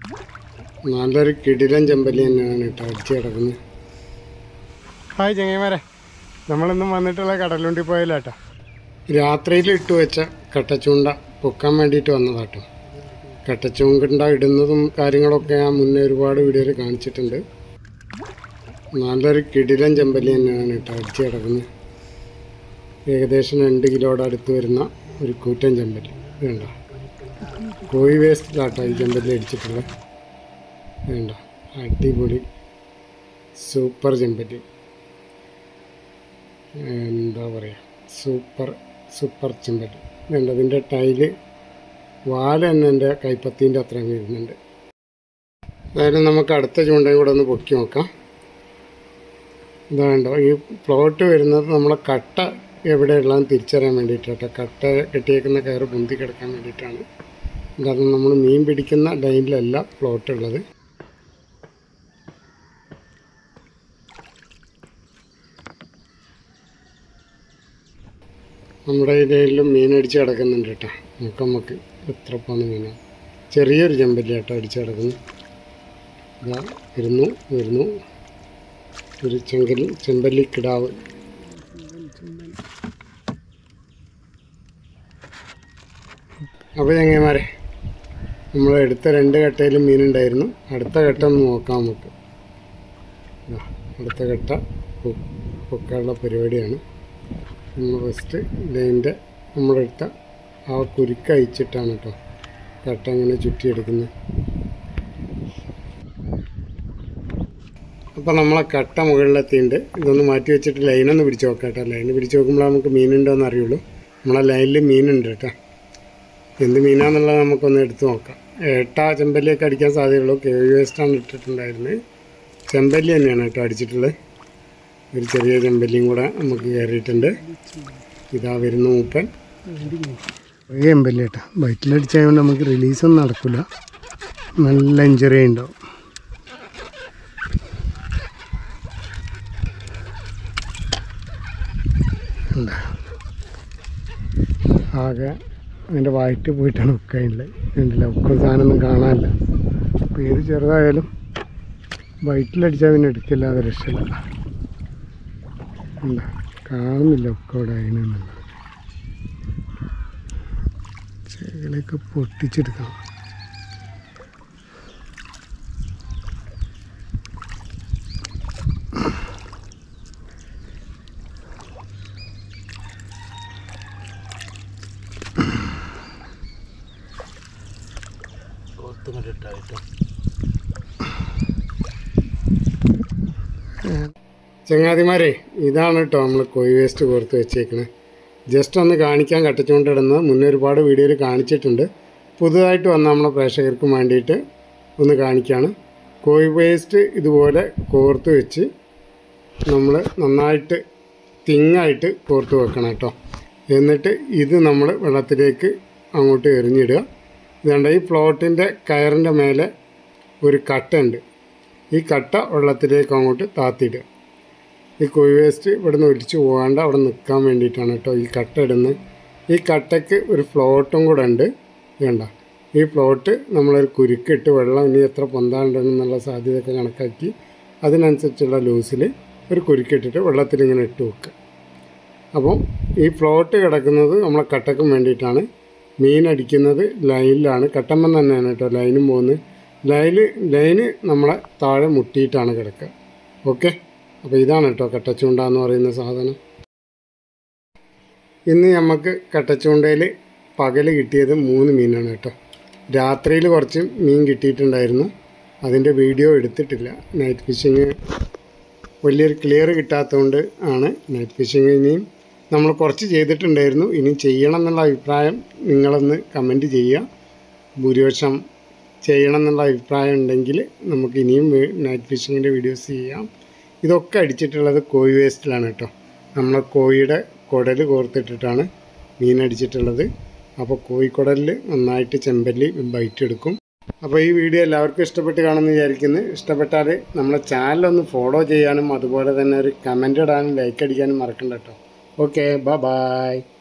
നല്ലൊരു കിടിലൻ ചെമ്പല്ലി തന്നെയാണ് കേട്ടോ അടിച്ച് കിടക്കുന്നത് ഹായ് ചെങ്ങന്മാരെ നമ്മളിന്നും വന്നിട്ടുള്ള കടലുണ്ടി പോയാലാട്ടോ രാത്രിയിൽ ഇട്ട് വെച്ച കട്ടച്ചൂണ്ട പൊക്കാൻ വേണ്ടിയിട്ട് വന്നതാട്ടോ കട്ടച്ചൂണ്ട ഇടുന്നതും കാര്യങ്ങളൊക്കെ ഞാൻ മുന്നേ ഒരുപാട് വീഡിയോയിൽ കാണിച്ചിട്ടുണ്ട് നല്ലൊരു കിടിലൻ ചെമ്പല്ലി തന്നെയാണ് കേട്ടോ അടിച്ച് കിടക്കുന്നത് ഏകദേശം രണ്ട് കിലോയുടെ അടുത്ത് വരുന്ന ഒരു കൂറ്റൻ ചെമ്പല്ലി വേണ്ട കോഴി വേസ്റ്റിലാട്ടോ ഈ ചെമ്പല്ലി അടിച്ചിട്ടുള്ളത് വേണ്ട അടിപൊളി സൂപ്പർ ചെമ്പല്ലി എന്താ പറയുക സൂപ്പർ സൂപ്പർ ചെമ്പല്ലി വേണ്ട അതിൻ്റെ ടൈല് വാല തന്നെ എൻ്റെ കൈപ്പത്തീൻ്റെ അത്രയും വരുന്നുണ്ട് അതായത് നമുക്ക് അടുത്ത ചൂണ്ടയും കൂടെ ഒന്ന് പൊക്കി നോക്കാം ഇതാണ്ടോ ഈ പ്ലോട്ട് വരുന്നത് നമ്മളെ കട്ട എവിടെയുള്ളതെന്ന് തിരിച്ചറിയാൻ വേണ്ടിയിട്ടാട്ടോ കട്ട കെട്ടിയേക്കുന്ന കയറ് പൊന്തി കിടക്കാൻ വേണ്ടിയിട്ടാണ് അല്ലാതെ നമ്മൾ മീൻ പിടിക്കുന്ന ലൈനിലല്ല പ്ലോട്ട് ഉള്ളത് നമ്മുടെ ഈ ലൈനിലും മീൻ അടിച്ച് കിടക്കുന്നുണ്ട് കേട്ടോ നമുക്ക് നമുക്ക് എത്ര പോന്ന മീനാണ് ചെറിയൊരു ചെമ്പല്ലി കേട്ടോ അടിച്ച് കിടക്കുന്നു ഇതാ വരുന്നു വരുന്നു ഒരു ചെങ്കൽ ചെമ്പല്ലി കിടാവ് അപ്പോൾ ചങ്ങന്മാരെ നമ്മൾ എടുത്ത രണ്ട് കട്ടയിലും മീനുണ്ടായിരുന്നു അടുത്ത കട്ട ഒന്ന് നോക്കാം നമുക്ക് ദാ, അടുത്ത കട്ട പൊ- പൊക്കാനുള്ള പരിപാടിയാണ് നമ്മൾ ഫസ്റ്റ് ലൈൻ്റെ നമ്മളെടുത്ത ആ കുരുക്ക് അയച്ചിട്ടാണ് കേട്ടോ കട്ട ഇങ്ങനെ ചുറ്റിയെടുക്കുന്നത് അപ്പോൾ നമ്മളെ കട്ട മുകളിലെത്തിയിട്ടുണ്ട് ഇതൊന്ന് മാറ്റി വെച്ചിട്ട് ലൈനൊന്ന് പിടിച്ച് നോക്കാം കേട്ടോ ലൈന് പിടിച്ച് നോക്കുമ്പോൾ നമുക്ക് മീനുണ്ടോ എന്ന് അറിയുള്ളൂ നമ്മളെ ലൈനിൽ മീനുണ്ട് കേട്ടോ എന്ത് മീനാന്നുള്ളത് നമുക്കൊന്ന് എടുത്ത് നോക്കാം ഏട്ട ചെമ്പല്ലിയൊക്കെ അടിക്കാൻ സാധ്യതയുള്ളൂ കെ വി വേസ്റ്റാണ് ഇട്ടിട്ടുണ്ടായിരുന്നത് ചെമ്പല്ലി തന്നെയാണ് കേട്ടോ അടിച്ചിട്ടുള്ളത് ഒരു ചെറിയ ചെമ്പല്ലിയും കൂടെ നമുക്ക് കയറിയിട്ടുണ്ട് ഇതാ വരുന്നു മൂപ്പൻ ചെറിയ ചെമ്പല്ലി കേട്ടോ വയറ്റിലടിച്ചായതുകൊണ്ട് നമുക്ക് റിലീസൊന്നും നടക്കില്ല നല്ല ഇഞ്ചറി ഉണ്ടാവും എന്താ ആകെ അതിൻ്റെ വയറ്റ് പോയിട്ടാണ് ഉക്കയുള്ളത് കണ്ടില്ല ഉക്ക സാധനമൊന്നും കാണാനില്ല അപ്പോൾ ഏത് ചെറുതായാലും വയറ്റിലടിച്ചാൽ പിന്നെ എടുക്കില്ലാതെ രക്ഷയില്ല എന്താ കാണുന്നില്ല ഉക്ക അവിടെ അതിനെന്നുള്ളത് ചെകളൊക്കെ പൊട്ടിച്ചെടുക്കണം ചങ്ങാതിമാരെ ഇതാണ് കേട്ടോ നമ്മൾ കോഴി വേസ്റ്റ് കോർത്ത് വെച്ചേക്കണേ ജസ്റ്റ് ഒന്ന് കാണിക്കാൻ കട്ടിച്ചുകൊണ്ടിടുന്നത് മുന്നേ ഒരുപാട് വീഡിയോയിൽ കാണിച്ചിട്ടുണ്ട് പുതുതായിട്ട് വന്ന നമ്മളെ പ്രേക്ഷകർക്ക് വേണ്ടിയിട്ട് ഒന്ന് കാണിക്കുകയാണ് കോഴി വേസ്റ്റ് ഇതുപോലെ കോർത്ത് വെച്ച് നമ്മൾ നന്നായിട്ട് തിങ്ങായിട്ട് കോർത്ത് വെക്കണം കേട്ടോ എന്നിട്ട് ഇത് നമ്മൾ വെള്ളത്തിലേക്ക് അങ്ങോട്ട് എറിഞ്ഞിടുക ഇതുകൊണ്ട് ഈ ഫ്ലോട്ടിൻ്റെ കയറിൻ്റെ മേലെ ഒരു കട്ടുണ്ട് ഈ കട്ട വെള്ളത്തിലേക്ക് അങ്ങോട്ട് താത്തിയിടുക ഈ കോഴി വേസ്റ്റ് ഇവിടെ നിന്ന് ഒലിച്ച് പോകാണ്ട് അവിടെ നിൽക്കാൻ വേണ്ടിയിട്ടാണ് കേട്ടോ ഈ കട്ട ഇടുന്നത് ഈ കട്ടയ്ക്ക് ഒരു ഫ്ലോട്ടും കൂടെ ഉണ്ട് വേണ്ട ഈ ഫ്ലോട്ട് നമ്മളൊരു കുരുക്കിട്ട് വെള്ളം ഇനി എത്ര പൊന്താണ്ടെന്നുള്ള സാധ്യതയൊക്കെ കണക്കാക്കി അതിനനുസരിച്ചുള്ള ലൂസിൽ ഒരു കുരുക്കിട്ടിട്ട് വെള്ളത്തിൽ ഇങ്ങനെ ഇട്ട് വെക്കുക അപ്പം ഈ ഫ്ലോട്ട് കിടക്കുന്നത് നമ്മളെ കട്ടക്കും വേണ്ടിയിട്ടാണ് മീൻ അടിക്കുന്നത് ലൈനിലാണ് കട്ടമ്മൻ തന്നെയാണ് കേട്ടോ ലൈനും പോകുന്നത് ലൈന് ലൈന് നമ്മളെ താഴെ മുട്ടിയിട്ടാണ് കിടക്കുക ഓക്കെ അപ്പോൾ ഇതാണ് കേട്ടോ കട്ടച്ചൂണ്ട എന്ന് പറയുന്ന സാധനം ഇന്ന് നമുക്ക് കട്ടച്ചൂണ്ടയിൽ പകൽ കിട്ടിയത് മൂന്ന് മീനാണ് കേട്ടോ രാത്രിയിൽ കുറച്ച് മീൻ കിട്ടിയിട്ടുണ്ടായിരുന്നു അതിൻ്റെ വീഡിയോ എടുത്തിട്ടില്ല നൈറ്റ് ഫിഷിങ് വലിയൊരു ക്ലിയർ കിട്ടാത്തതുകൊണ്ട് ആണ് നൈറ്റ് ഫിഷിങ് ഇനിയും നമ്മൾ കുറച്ച് ചെയ്തിട്ടുണ്ടായിരുന്നു ഇനി ചെയ്യണം എന്നുള്ള അഭിപ്രായം നിങ്ങളൊന്ന് കമൻറ്റ് ചെയ്യുക ഭൂരിപക്ഷം ചെയ്യണം എന്നുള്ള അഭിപ്രായം ഉണ്ടെങ്കിൽ നമുക്ക് ഇനിയും നൈറ്റ് ഫിഷിങ്ങിൻ്റെ വീഡിയോസ് ചെയ്യാം ഇതൊക്കെ അടിച്ചിട്ടുള്ളത് കോഴി വേസ്റ്റിലാണ് കേട്ടോ നമ്മൾ കോഴിയുടെ കുടൽ കോർത്തിട്ടിട്ടാണ് മീൻ അടിച്ചിട്ടുള്ളത് അപ്പോൾ കോഴിക്കുടലിൽ നന്നായിട്ട് ചെമ്പല്ലി ബൈറ്റ് എടുക്കും അപ്പോൾ ഈ വീഡിയോ എല്ലാവർക്കും ഇഷ്ടപ്പെട്ട് കാണുമെന്ന് വിചാരിക്കുന്നു ഇഷ്ടപ്പെട്ടാൽ നമ്മളെ ചാനലൊന്ന് ഫോളോ ചെയ്യാനും അതുപോലെ തന്നെ ഒരു കമൻ്റ് ഇടാനും ലൈക്ക് അടിക്കാനും മറക്കണ്ട കേട്ടോ ഓക്കെ ബൈ